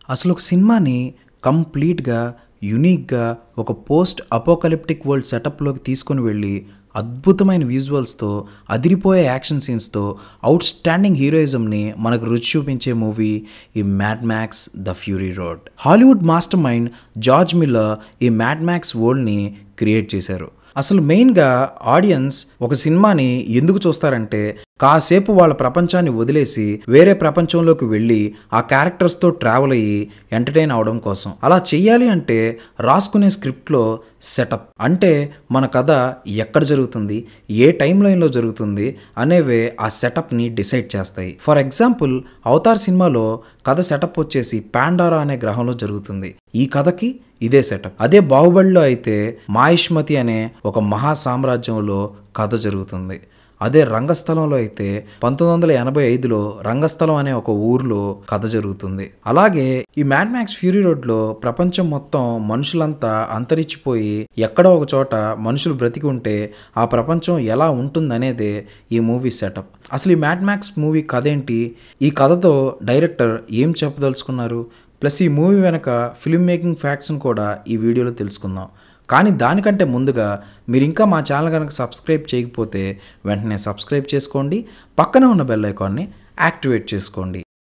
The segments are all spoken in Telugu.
అసలు ఒక సినిమాని కంప్లీట్గా యునిక్గా ఒక పోస్ట్ అపోకలిప్టిక్ వరల్డ్ సెటప్లోకి తీసుకొని వెళ్ళి అద్భుతమైన విజువల్స్తో అదిరిపోయే యాక్షన్ సీన్స్తో అవుట్ స్టాండింగ్ హీరోయిజంని మనకు రుచి చూపించే మూవీ ఈ Mad Max the Fury Road Hollywood master mind George Miller ఈ మ్యాడ్ మ్యాక్స్ వరల్డ్ని క్రియేట్ చేశారు అసలు మెయిన్గా ఆడియన్స్ ఒక సినిమాని ఎందుకు చూస్తారంటే కాసేపు వాళ్ళ ప్రపంచాన్ని వదిలేసి వేరే ప్రపంచంలోకి వెళ్ళి ఆ క్యారెక్టర్స్తో ట్రావెల్ అయ్యి ఎంటర్టైన్ అవడం కోసం అలా చెయ్యాలి అంటే రాసుకునే స్క్రిప్ట్లో సెటప్ అంటే మన కథ ఎక్కడ జరుగుతుంది ఏ టైం లైన్లో జరుగుతుంది అనేవే ఆ సెటప్ని డిసైడ్ చేస్తాయి ఫర్ ఎగ్జాంపుల్ అవతార్ సినిమాలో కథ సెటప్ వచ్చేసి పాండారా అనే గ్రహంలో జరుగుతుంది ఈ కథకి ఇదే సెటప్ అదే బాహుబలిలో అయితే మాయిష్మతి అనే ఒక మహా సామ్రాజ్యంలో కథ జరుగుతుంది అదే రంగస్థలంలో అయితే పంతొమ్మిది వందల ఎనభై ఐదులో రంగస్థలం అనే ఒక ఊర్లో కథ జరుగుతుంది అలాగే ఈ మ్యాడ్ మ్యాక్స్ ఫ్యూరీ రోడ్లో ప్రపంచం మొత్తం మనుషులంతా అంతరించిపోయి ఎక్కడో ఒక చోట మనుషులు బ్రతికి ఉంటే ఆ ప్రపంచం ఎలా ఉంటుందనేదే ఈ మూవీ సెటప్ అసలు ఈ మ్యాడ్ మ్యాక్స్ మూవీ కథ ఏంటి ఈ కథతో డైరెక్టర్ ఏం చెప్పదలుచుకున్నారు ప్లస్ ఈ మూవీ వెనక ఫిల్మ్ మేకింగ్ ఫ్యాక్ట్స్ని కూడా ఈ వీడియోలో తెలుసుకుందాం కానీ దానికంటే ముందుగా మీరు ఇంకా మా ఛానల్ కనుక సబ్స్క్రైబ్ చేయకపోతే వెంటనే సబ్స్క్రైబ్ చేసుకోండి పక్కనే ఉన్న బెల్ ఐకాన్ని యాక్టివేట్ చేసుకోండి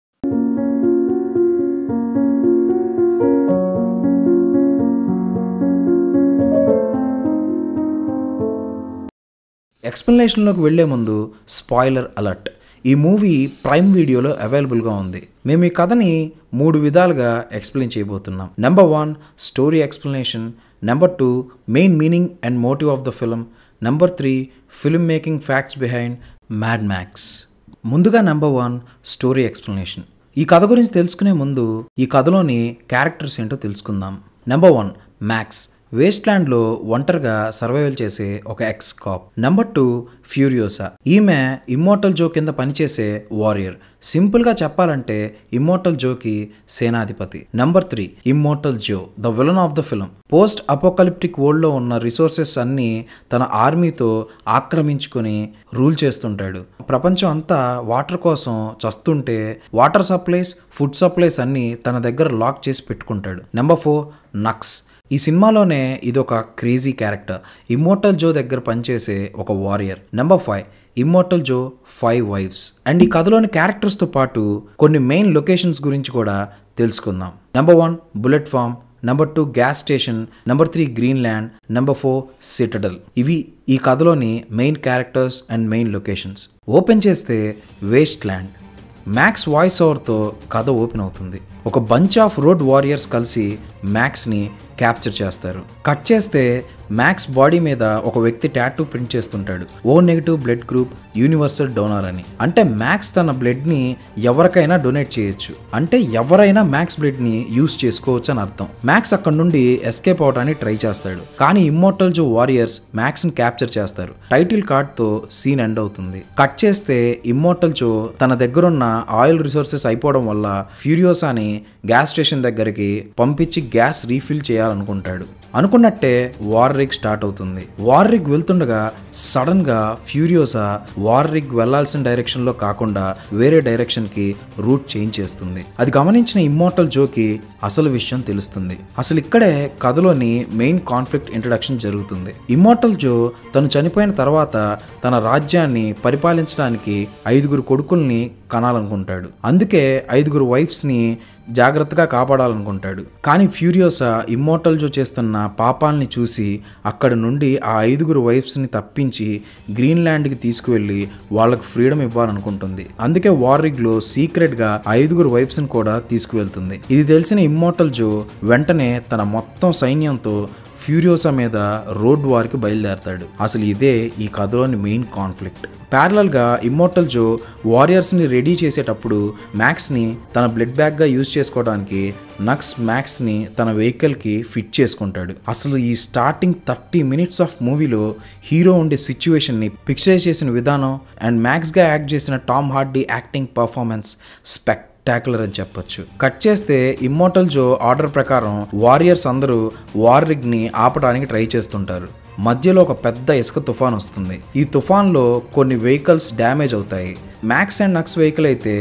ఎక్స్ప్లెనేషన్లోకి వెళ్లే ముందు స్పాయిలర్ అలర్ట్ ఈ మూవీ ప్రైమ్ వీడియోలో అవైలబుల్గా ఉంది మేము ఈ కథని మూడు విధాలుగా ఎక్స్ప్లెయిన్ చేయబోతున్నాం number one story explanation number two main meaning and motive of the film number three film making facts behind Mad Max ముందుగా నెంబర్ వన్ స్టోరీ ఎక్స్ప్లెనేషన్ ఈ కథ గురించి తెలుసుకునే ముందు ఈ కథలోని క్యారెక్టర్స్ ఏంటో తెలుసుకుందాం నెంబర్ వన్ మ్యాక్స్ వేస్ట్ ల్యాండ్లో ఒంటరిగా సర్వైవల్ చేసే ఒక ex cop number two Furiosa ఈమె ఇమ్మోర్టల్ జో కింద పనిచేసే వారియర్ సింపుల్గా చెప్పాలంటే ఇమ్మోర్టల్ జోకి సేనాధిపతి number three Immortal Joe the villain of the film post apocalyptic వరల్డ్లో ఉన్న రిసోర్సెస్ అన్నీ తన ఆర్మీతో ఆక్రమించుకొని రూల్ చేస్తుంటాడు ప్రపంచం అంతా వాటర్ కోసం చస్తుంటే వాటర్ సప్లైస్ ఫుడ్ సప్లైస్ అన్నీ తన దగ్గర లాక్ చేసి పెట్టుకుంటాడు నెంబర్ ఫోర్ నక్స్ ఈ సినిమాలోనే ఇది ఒక క్రేజీ క్యారెక్టర్ ఇమ్మోర్టల్ జో దగ్గర పనిచేసే ఒక warrior number five Immortal Joe five wives and ఈ కథలోని క్యారెక్టర్స్తో పాటు కొన్ని మెయిన్ లొకేషన్స్ గురించి కూడా తెలుసుకుందాం number one bullet farm number two gas station number three green land number four citadel ఇవి ఈ కథలోని main characters and main locations open చేస్తే వేస్ట్ ల్యాండ్ మ్యాక్స్ వాయిస్ ఓవర్తో కథ ఓపెన్ అవుతుంది ఒక బంచ్ ఆఫ్ రోడ్ వారియర్స్ కలిసి మ్యాక్స్ని క్యాప్చర్ చేస్తారు కట్ చేస్తే మ్యాక్స్ బాడీ మీద ఒక వ్యక్తి టాటూ ప్రింట్ చేస్తుంటాడు O negative blood group universal donor అని అంటే మ్యాక్స్ తన బ్లడ్ని ఎవరికైనా డొనేట్ చేయొచ్చు అంటే ఎవరైనా మ్యాక్స్ బ్లడ్ని యూస్ చేసుకోవచ్చు అని అర్థం మ్యాక్స్ అక్కడ నుండి ఎస్కేప్ అవడానికి ట్రై చేస్తాడు కానీ ఇమ్మోర్టల్ జో వారియర్స్ మ్యాక్స్ని క్యాప్చర్ చేస్తారు టైటిల్ కార్డ్తో సీన్ ఎండ్ అవుతుంది కట్ చేస్తే ఇమ్మోర్టల్ జో తన దగ్గరున్న ఆయిల్ రిసోర్సెస్ అయిపోవడం వల్ల ఫ్యూరియోసాని గ్యాస్ స్టేషన్ దగ్గరికి పంపించి గ్యాస్ రీఫిల్ చేయాలనుకుంటాడు అనుకున్నట్టే వార్ రిగ్ స్టార్ట్ అవుతుంది వార్ రిగ్ వెళ్తుండగా సడన్ గా ఫ్యూరియోసా వార్ రిగ్ వెళ్లాల్సిన డైరెక్షన్ లో కాకుండా వేరే డైరెక్షన్ కి రూట్ చేంజ్ చేస్తుంది అది గమనించిన ఇమ్మోర్టల్ జోకి అసలు విషయం తెలుస్తుంది అసలు ఇక్కడే కథలోని మెయిన్ కాన్ఫ్లిక్ట్ ఇంట్రడక్షన్ జరుగుతుంది ఇమ్మోర్టల్ జో తను చనిపోయిన తర్వాత తన రాజ్యాన్ని పరిపాలించడానికి ఐదుగురు కొడుకుల్ని కనాలనుకుంటాడు అందుకే ఐదుగురు వైఫ్స్ని జాగ్రత్తగా కాపాడాలనుకుంటాడు కానీ ఫ్యూరియోసా ఇమ్మోర్టల్ జో చేస్తున్న పాపాల్ని చూసి అక్కడ నుండి ఆ ఐదుగురు వైఫ్స్ని తప్పించి గ్రీన్లాండ్కి తీసుకువెళ్ళి వాళ్ళకు ఫ్రీడమ్ ఇవ్వాలనుకుంటుంది అందుకే వార్రిగ్లో సీక్రెట్గా ఐదుగురు వైఫ్స్ని కూడా తీసుకువెళ్తుంది ఇది తెలిసిన ఇమ్మోర్టల్ జో వెంటనే తన మొత్తం సైన్యంతో ఫ్యూరియోసా మీద రోడ్ వార్కి బయలుదేరతాడు అసలు ఇదే ఈ కథలోని మెయిన్ కాన్ఫ్లిక్ట్ ప్యారలల్గా ఇమ్మోర్టల్ జో వారియర్స్ని రెడీ చేసేటప్పుడు మ్యాక్స్ని తన బ్లడ్ బ్యాగ్గా యూజ్ చేసుకోవడానికి నక్స్ మ్యాక్స్ని తన వెహికల్కి ఫిట్ చేసుకుంటాడు అసలు ఈ స్టార్టింగ్ థర్టీ మినిట్స్ ఆఫ్ మూవీలో హీరో ఉండే సిచ్యువేషన్ని పిక్చరైజ్ చేసిన విధానం అండ్ మ్యాక్స్గా యాక్ట్ చేసిన Tom Hardy acting performance spect spectacular అని చెప్పొచ్చు కట్ చేస్తే ఇమ్మోటల్ జో ఆర్డర్ ప్రకారం వారియర్స్ అందరూ వార్ రిగ్ని ఆపడానికి ట్రై చేస్తుంటారు మధ్యలో ఒక పెద్ద ఇసుక తుఫాన్ వస్తుంది ఈ తుఫాన్లో కొన్ని వెహికల్స్ డ్యామేజ్ అవుతాయి మ్యాక్స్ అండ్ నక్స్ వెహికల్ అయితే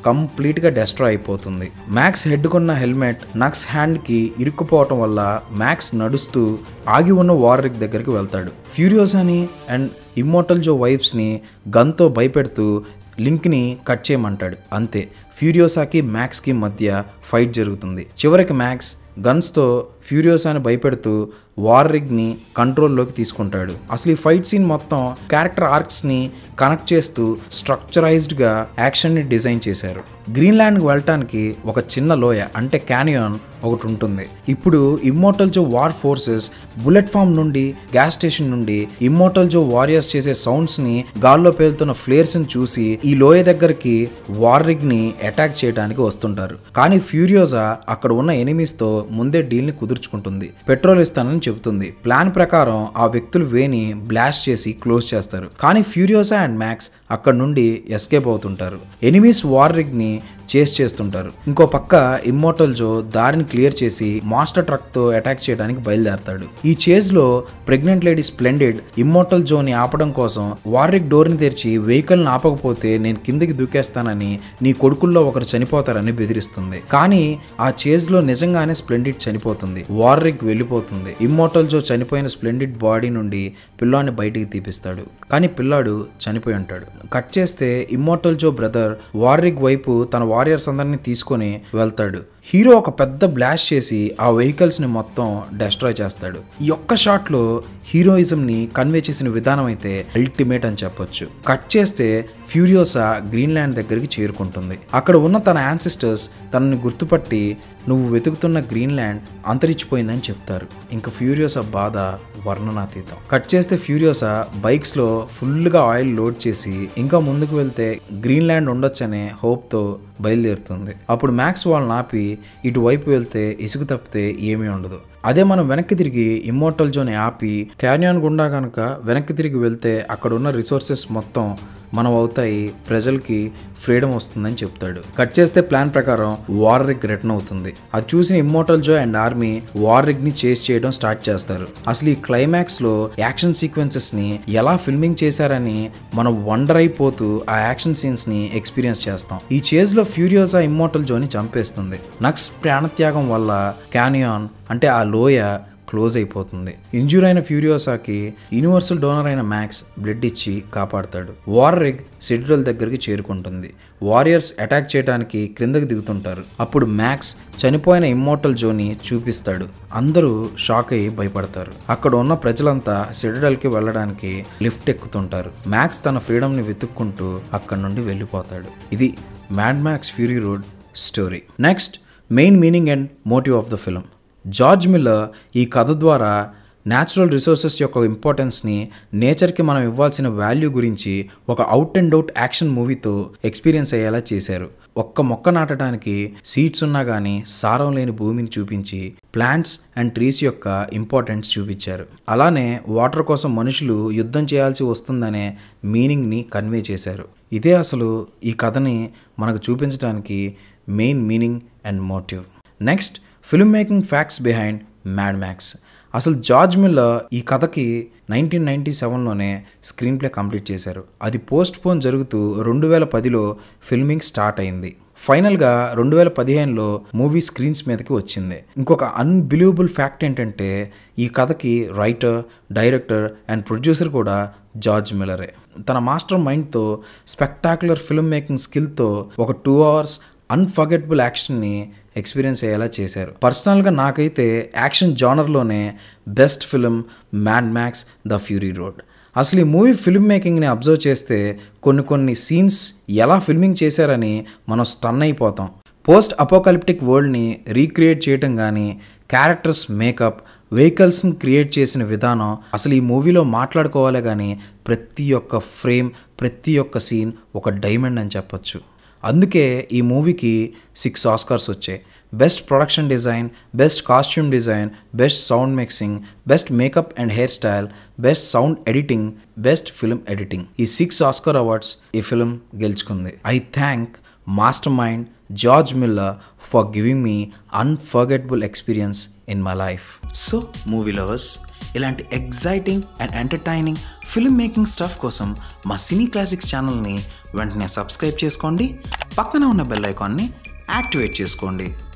కంప్లీట్గా డెస్ట్రాయ్ అయిపోతుంది మ్యాక్స్ హెడ్ కొన్న హెల్మెట్ నక్స్ హ్యాండ్కి ఇరుక్కుపోవటం వల్ల మ్యాక్స్ నడుస్తూ ఆగి ఉన్న వార్రిక్ దగ్గరికి వెళ్తాడు ఫ్యూరియోసాని అండ్ ఇమ్మోటల్ జో వైఫ్స్ని గన్తో భయపెడుతూ లింక్ని కట్ చేయమంటాడు అంతే ఫ్యూరియోసాకి మ్యాక్స్కి మధ్య ఫైట్ జరుగుతుంది చివరికి మ్యాక్స్ గన్స్తో ఫ్యూరియోసాని భయపెడుతూ వార్రిగ్ని కంట్రోల్లోకి తీసుకుంటాడు అసలు ఈ ఫైట్ సీన్ మొత్తం క్యారెక్టర్ ఆర్క్స్ని కనెక్ట్ చేస్తూ స్ట్రక్చరైజ్డ్గా యాక్షన్ని డిజైన్ చేశారు గ్రీన్లాండ్కి వెళ్ళటానికి ఒక చిన్న లోయ అంటే క్యానియాన్ ఒకటి ఉంటుంది ఇప్పుడు Immortal Joe war forces bullet farm నుండి గ్యాస్ స్టేషన్ నుండి ఇమ్మోటల్ జో వారియర్స్ చేసే సౌండ్స్ని గాల్లో పేలుతున్న ఫ్లేర్స్ని చూసి ఈ లోయ దగ్గరికి వార్రిగ్ని అటాక్ చేయడానికి వస్తుంటారు కానీ ఫ్యూరియోజా అక్కడ ఉన్న ఎనిమీస్తో ముందే డీల్ని కుదుర్చుకుంటుంది పెట్రోల్ ఇస్తానని చెబుతుంది ప్లాన్ ప్రకారం ఆ వ్యక్తులు వేని బ్లాస్ట్ చేసి క్లోజ్ చేస్తారు కానీ ఫ్యూరియోసా అండ్ మ్యాక్స్ అక్కడ నుండి ఎస్కేప్ అవుతుంటారు ఎనిమీస్ వార్రిగ్ని చేస్ చేస్తుంటారు ఇంకో పక్క ఇమ్మోటల్ జో దారిని క్లియర్ చేసి మాస్టర్ ట్రక్ తో అటాక్ చేయడానికి బయలుదేరతాడు ఈ చేజ్ లో ప్రెగ్నెంట్ లేడీ స్ప్లెండెడ్ ఇమ్మోటల్ జోని ఆపడం కోసం వార్రిక్ డోర్ ని తెరిచి వెహికల్ ని ఆపకపోతే నేను కిందికి దూకేస్తానని నీ కొడుకుల్లో ఒకరు చనిపోతారని బెదిరిస్తుంది కానీ ఆ చేజ్ లో నిజంగానే స్ప్లెండిడ్ చనిపోతుంది వార్రిక్ వెళ్ళిపోతుంది ఇమ్మోటల్ జో చనిపోయిన స్ప్లెండిడ్ బాడీ నుండి పిల్లాన్ని బయటికి తీపిస్తాడు కానీ పిల్లాడు చనిపోయి ఉంటాడు కట్ చేస్తే ఇమ్మోటల్ జో బ్రదర్ వార్రిక్ వైపు తన వారియర్స్ అందరినీ తీసుకొని వెళ్తాడు హీరో ఒక పెద్ద బ్లాస్ట్ చేసి ఆ వెహికల్స్ని మొత్తం డెస్ట్రాయ్ చేస్తాడు ఈ ఒక్క షాట్లో హీరోయిజంని కన్వే చేసిన విధానం అయితే అల్టిమేట్ అని చెప్పొచ్చు కట్ చేస్తే ఫ్యూరియోసా గ్రీన్లాండ్ దగ్గరికి చేరుకుంటుంది అక్కడ ఉన్న తన యాన్సిస్టర్స్ తనని గుర్తుపట్టి నువ్వు వెతుకుతున్న గ్రీన్లాండ్ అంతరించిపోయిందని చెప్తారు ఇంకా ఫ్యూరియోసా బాధ వర్ణనాతీతం కట్ చేస్తే ఫ్యూరియోసా బైక్స్లో ఫుల్గా ఆయిల్ లోడ్ చేసి ఇంకా ముందుకు వెళ్తే గ్రీన్లాండ్ ఉండొచ్చనే హోప్తో బయలుదేరుతుంది అప్పుడు మ్యాక్స్ వాళ్ళని ఆపి ఇటువైపు వెళ్తే ఇసుకు తప్పితే ఏమీ ఉండదు అదే మనం వెనక్కి తిరిగి ఇమ్మోటల్ జోన్ ఆపి క్యాన్యాన్ గుండా కనుక వెనక్కి తిరిగి వెళ్తే అక్కడ ఉన్న రిసోర్సెస్ మొత్తం మనం అవుతాయి ప్రజలకి ఫ్రీడమ్ వస్తుందని చెప్తాడు కట్ చేస్తే ప్లాన్ ప్రకారం వార్ రిగ్ రిటర్న్ అవుతుంది అది చూసిన Immortal Joe and army war rig ని చేస్ చేయడం స్టార్ట్ చేస్తారు అసలు ఈ క్లైమాక్స్ లో యాక్షన్ సీక్వెన్సెస్ ని ఎలా ఫిల్మింగ్ చేశారని మనం వండర్ అయిపోతూ ఆ యాక్షన్ సీన్స్ ని ఎక్స్పీరియన్స్ చేస్తాం ఈ చేజ్ లో ఫ్యూరియోసా ఇమ్మోటల్ జోని చంపేస్తుంది నక్స్ ప్రాణత్యాగం వల్ల క్యానియాన్ అంటే ఆ లోయ క్లోజ్ అయిపోతుంది ఇంజూర్ అయిన ఫ్యూరియోసాకి యూనివర్సల్ డోనర్ అయిన మ్యాక్స్ బ్లడ్ ఇచ్చి కాపాడతాడు వార్రెగ్ సిడ్రల్ దగ్గరికి చేరుకుంటుంది వారియర్స్ అటాక్ చేయడానికి క్రిందకి దిగుతుంటారు అప్పుడు మ్యాక్స్ చనిపోయిన ఇమ్మోటల్ జోని చూపిస్తాడు అందరూ షాక్ అయ్యి భయపడతారు అక్కడ ఉన్న ప్రజలంతా సిడడల్కి వెళ్ళడానికి లిఫ్ట్ ఎక్కుతుంటారు మ్యాక్స్ తన ఫ్రీడమ్ని వెతుక్కుంటూ అక్కడ నుండి వెళ్ళిపోతాడు ఇది Mad Max Fury Road story next main meaning and motive of the film George Miller ఈ కథ ద్వారా న్యాచురల్ రిసోర్సెస్ యొక్క ఇంపార్టెన్స్ని నేచర్కి మనం ఇవ్వాల్సిన వాల్యూ గురించి ఒక అవుట్ అండ్ అవుట్ యాక్షన్ మూవీతో ఎక్స్పీరియన్స్ అయ్యేలా చేశారు ఒక్క మొక్క నాటడానికి సీడ్స్ ఉన్నా కానీ సారం లేని భూమిని చూపించి ప్లాంట్స్ అండ్ ట్రీస్ యొక్క ఇంపార్టెన్స్ చూపించారు అలానే వాటర్ కోసం మనుషులు యుద్ధం చేయాల్సి వస్తుందనే మీనింగ్ని కన్వే చేశారు ఇదే అసలు ఈ కథని మనకు చూపించడానికి main meaning and motive next film making facts behind Mad Max అసలు జార్జ్ మిల్లర్ ఈ కథకి నైన్టీన్ నైంటీ సెవెన్లోనే స్క్రీన్ ప్లే కంప్లీట్ చేశారు అది పోస్ట్ పోన్ జరుగుతూ రెండు వేల పదిలో ఫిల్మింగ్ స్టార్ట్ అయింది ఫైనల్గా రెండు వేల పదిహేనులో మూవీ స్క్రీన్స్ మీదకి వచ్చింది ఇంకొక అన్బిలీవబుల్ ఫ్యాక్ట్ ఏంటంటే ఈ కథకి రైటర్ డైరెక్టర్ అండ్ ప్రొడ్యూసర్ కూడా జార్జ్ మిల్లరే తన మాస్టర్ మైండ్తో స్పెక్టాక్యులర్ ఫిల్మ్ మేకింగ్ స్కిల్తో ఒక టూ అవర్స్ అన్ఫర్గెటబుల్ యాక్షన్ని ఎక్స్పీరియన్స్ అయ్యేలా చేశారు పర్సనల్గా నాకైతే యాక్షన్ జానర్లోనే best film Mad Max the Fury Road అసలు ఈ మూవీ ఫిల్మ్ మేకింగ్ని అబ్జర్వ్ చేస్తే కొన్ని కొన్ని సీన్స్ ఎలా ఫిల్మింగ్ చేశారని మనం స్టన్ అయిపోతాం పోస్ట్ అపోకలిప్టిక్ వరల్డ్ని రీక్రియేట్ చేయటం కానీ క్యారెక్టర్స్ మేకప్ వెహికల్స్ని క్రియేట్ చేసిన విధానం అసలు ఈ మూవీలో మాట్లాడుకోవాలే కానీ ప్రతి ఒక్క ఫ్రేమ్ ప్రతి ఒక్క సీన్ ఒక డైమండ్ అని చెప్పొచ్చు అందుకే ఈ మూవీకి సిక్స్ ఆస్కార్స్ వచ్చాయి best production design best costume design best sound mixing best makeup and hairstyle best sound editing best film editing ఈ సిక్స్ ఆస్కార్ అవార్డ్స్ ఈ ఫిల్మ్ గెలుచుకుంది I thank master mind George Miller for giving me unforgettable experience in my life so movie lovers ఇలాంటి exciting and entertaining film making stuff కోసం మా సినీ క్లాసిక్స్ ఛానల్ని వెంటనే సబ్స్క్రైబ్ చేసుకోండి పక్కన ఉన్న బెల్ ఐకాన్ని యాక్టివేట్ చేసుకోండి